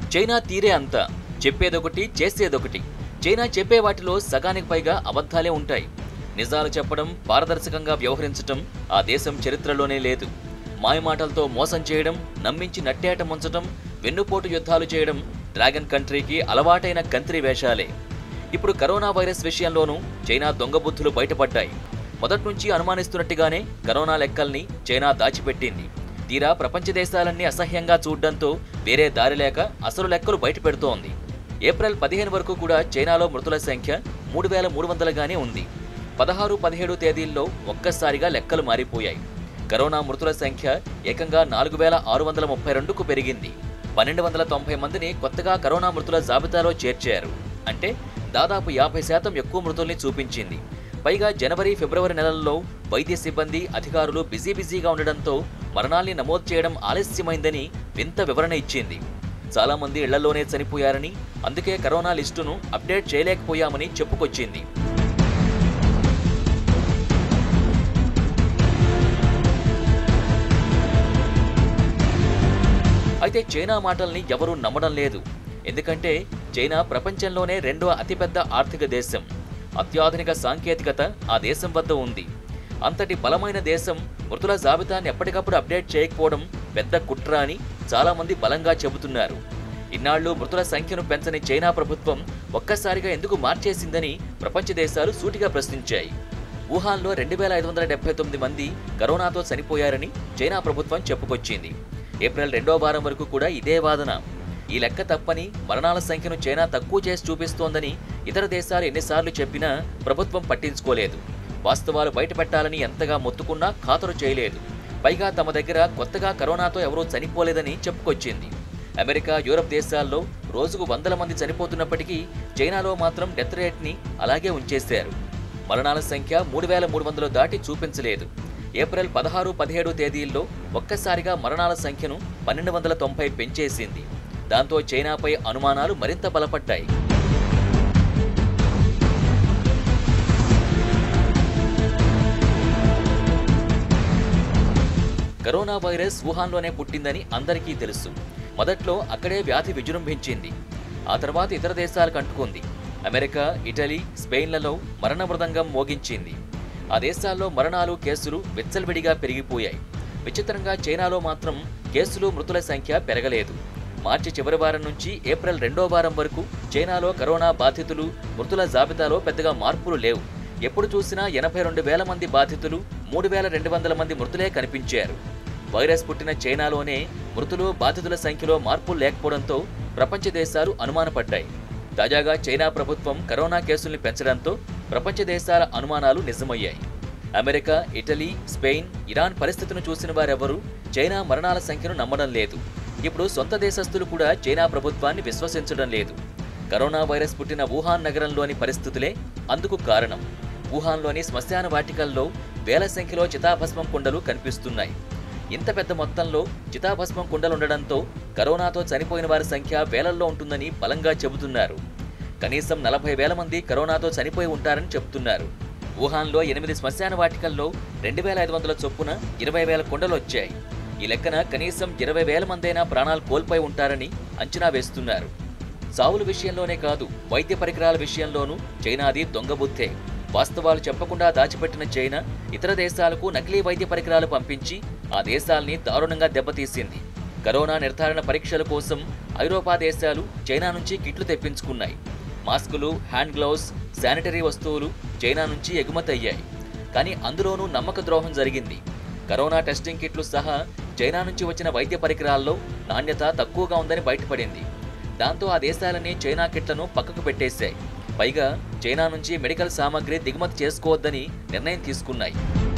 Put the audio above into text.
China తీరే అంతా చెప్పేదొకటి చేసేదొకటి China చెప్పే వాటిలో సగానికి పైగా అబద్ధాలే ఉంటాయి నిజాలు చెప్పడం పారదర్శకంగా వ్యవహరించటం ఆ దేశం చరిత్రలోనే లేదు మాయమాటలతో మోసం చేయడం నమ్మించి నట్టేట ముంచటం వెన్నుపోటు యుద్ధాలు చేయడం డ్రాగన్ కంట్రీకి అలవాటైన కంత్రి వేషాలే ఇప్పుడు కరోనా వైరస్ విషయంలోనూ చైనా దొంగ బుద్ధులు బయటపడ్డాయి మొదటి నుంచి అనుమానిస్తున్నట్టుగానే కరోనా లెక్కల్ని చైనా దాచిపెట్టింది తీరా ప్రపంచ దేశాలన్నీ అసహ్యంగా చూడడంతో వేరే దారి లేక అసలు లెక్కలు బయటపెడుతోంది ఏప్రిల్ పదిహేను వరకు కూడా చైనాలో మృతుల సంఖ్య మూడు వేల మూడు వందలుగానే ఉంది పదహారు పదిహేడు తేదీల్లో ఒక్కసారిగా లెక్కలు మారిపోయాయి కరోనా మృతుల సంఖ్య ఏకంగా నాలుగు వేల ఆరు వందల ముప్పై రెండుకు పెరిగింది పన్నెండు వందల తొంభై మందిని కొత్తగా కరోనా మృతుల జాబితాలో చేర్చారు అంటే దాదాపు యాభై శాతం ఎక్కువ మృతుల్ని చూపించింది పైగా జనవరి ఫిబ్రవరి నెలల్లో వైద్య సిబ్బంది అధికారులు బిజీ బిజీగా ఉండడంతో మరణాల్ని నమోదు చేయడం ఆలస్యమైందని వింత వివరణ ఇచ్చింది చాలా మంది ఇళ్లలోనే చనిపోయారని అందుకే కరోనా లిస్టును అప్డేట్ చేయలేకపోయామని చెప్పుకొచ్చింది అయితే చైనా మాటల్ని ఎవరూ నమ్మడం లేదు ఎందుకంటే చైనా ప్రపంచంలోనే రెండో అతిపెద్ద ఆర్థిక దేశం అత్యాధునిక సాంకేతికత ఆ దేశం వద్ద ఉంది అంతటి బలమైన దేశం మృతుల జాబితాని ఎప్పటికప్పుడు అప్డేట్ చేయకపోవడం పెద్ద కుట్ర అని చాలా మంది బలంగా చెబుతున్నారు ఇన్నాళ్లు మృతుల సంఖ్యను పెంచని చైనా ప్రభుత్వం ఒక్కసారిగా ఎందుకు మార్చేసిందని ప్రపంచ దేశాలు సూటిగా ప్రశ్నించాయి వుహాన్లో రెండు వేల ఐదు వందల డెబ్బై తొమ్మిది మంది కరోనాతో చనిపోయారని చైనా ప్రభుత్వం చెప్పుకొచ్చింది ఏప్రిల్ రెండో వారం వరకు కూడా ఇదే వాదన ఈ లెక్క తప్పని మరణాల సంఖ్యను చైనా తక్కువ చేసి చూపిస్తోందని ఇతర దేశాలు ఎన్నిసార్లు చెప్పినా ప్రభుత్వం పట్టించుకోలేదు వాస్తవాలు బయటపెట్టాలని ఎంతగా మొత్తుకున్నా ఖాతరు చేయలేదు పైగా తమ దగ్గర కొత్తగా కరోనాతో ఎవరూ చనిపోలేదని చెప్పుకొచ్చింది అమెరికా యూరప్ దేశాల్లో రోజుకు వందల మంది చనిపోతున్నప్పటికీ చైనాలో మాత్రం డెత్ రేట్ని అలాగే ఉంచేశారు మరణాల సంఖ్య మూడు వేల మూడు వందలు దాటి చూపించలేదు ఏప్రిల్ పదహారు పదిహేడు తేదీల్లో ఒక్కసారిగా మరణాల సంఖ్యను పన్నెండు వందల తొంభై పెంచేసింది దాంతో చైనాపై అనుమానాలు మరింత బలపడ్డాయి కరోనా వైరస్ వుహాన్లోనే పుట్టిందని అందరికీ తెలుసు మొదట్లో అక్కడే వ్యాధి విజృంభించింది ఆ తర్వాత ఇతర దేశాలకు అంటుకుంది అమెరికా ఇటలీ స్పెయిన్లలో మరణ మృదంగం మోగించింది ఆ దేశాల్లో మరణాలు కేసులు విచ్చలవిడిగా పెరిగిపోయాయి విచిత్రంగా చైనాలో మాత్రం కేసులు మృతుల సంఖ్య పెరగలేదు మార్చి చివరి వారం నుంచి ఏప్రిల్ రెండో వారం వరకు చైనాలో కరోనా బాధితులు మృతుల జాబితాలో పెద్దగా మార్పులు లేవు ఎప్పుడు చూసినా ఎనభై రెండు వేల మంది బాధితులు మూడు వేల రెండు వందల మంది మృతులే కనిపించారు వైరస్ పుట్టిన చైనాలోనే మృతులు బాధితుల సంఖ్యలో మార్పులు లేకపోవడంతో ప్రపంచ దేశాలు అనుమానపడ్డాయి తాజాగా చైనా ప్రభుత్వం కరోనా కేసుల్ని పెంచడంతో ప్రపంచ దేశాల అనుమానాలు నిజమయ్యాయి అమెరికా ఇటలీ స్పెయిన్ ఇరాన్ పరిస్థితిని చూసిన వారెవరూ చైనా మరణాల సంఖ్యను నమ్మడం లేదు ఇప్పుడు సొంత దేశస్థులు కూడా చైనా ప్రభుత్వాన్ని విశ్వసించడం లేదు కరోనా వైరస్ పుట్టిన వుహాన్ నగరంలోని పరిస్థితులే అందుకు కారణం వుహాన్లోని శ్మశాన వాటికల్లో వేల సంఖ్యలో చితాభస్మం కుండలు కనిపిస్తున్నాయి ఇంత పెద్ద మొత్తంలో చితాభస్మం కుండలుండడంతో కరోనాతో చనిపోయిన వారి సంఖ్య వేలల్లో ఉంటుందని బలంగా చెబుతున్నారు కనీసం నలభై వేల మంది కరోనాతో చనిపోయి ఉంటారని చెబుతున్నారు వుహాన్లో ఎనిమిది శ్మశాన వాటికల్లో రెండు వేల ఐదు వందల చొప్పున ఇరవై వేల కుండలు వచ్చాయి ఈ లెక్కన కనీసం ఇరవై వేల మందైనా ప్రాణాలు కోల్పోయి ఉంటారని అంచనా వేస్తున్నారు చావుల విషయంలోనే కాదు వైద్య పరికరాల విషయంలోనూ చైనాది దొంగబుద్ధే వాస్తవాలు చెప్పకుండా దాచిపెట్టిన చైనా ఇతర దేశాలకు నకిలీ వైద్య పరికరాలు పంపించి ఆ దేశాల్ని దారుణంగా దెబ్బతీసింది కరోనా నిర్ధారణ పరీక్షల కోసం ఐరోపా దేశాలు చైనా నుంచి కిట్లు తెప్పించుకున్నాయి మాస్కులు హ్యాండ్ గ్లౌస్ శానిటరీ వస్తువులు చైనా నుంచి ఎగుమతి అయ్యాయి కానీ అందులోనూ నమ్మక ద్రోహం జరిగింది కరోనా టెస్టింగ్ కిట్లు సహా చైనా నుంచి వచ్చిన వైద్య పరికరాల్లో నాణ్యత తక్కువగా ఉందని బయటపడింది దాంతో ఆ దేశాలన్నీ చైనా కిట్లను పక్కకు పెట్టేశాయి పైగా చైనా నుంచి మెడికల్ సామాగ్రి దిగుమతి చేసుకోవద్దని నిర్ణయం తీసుకున్నాయి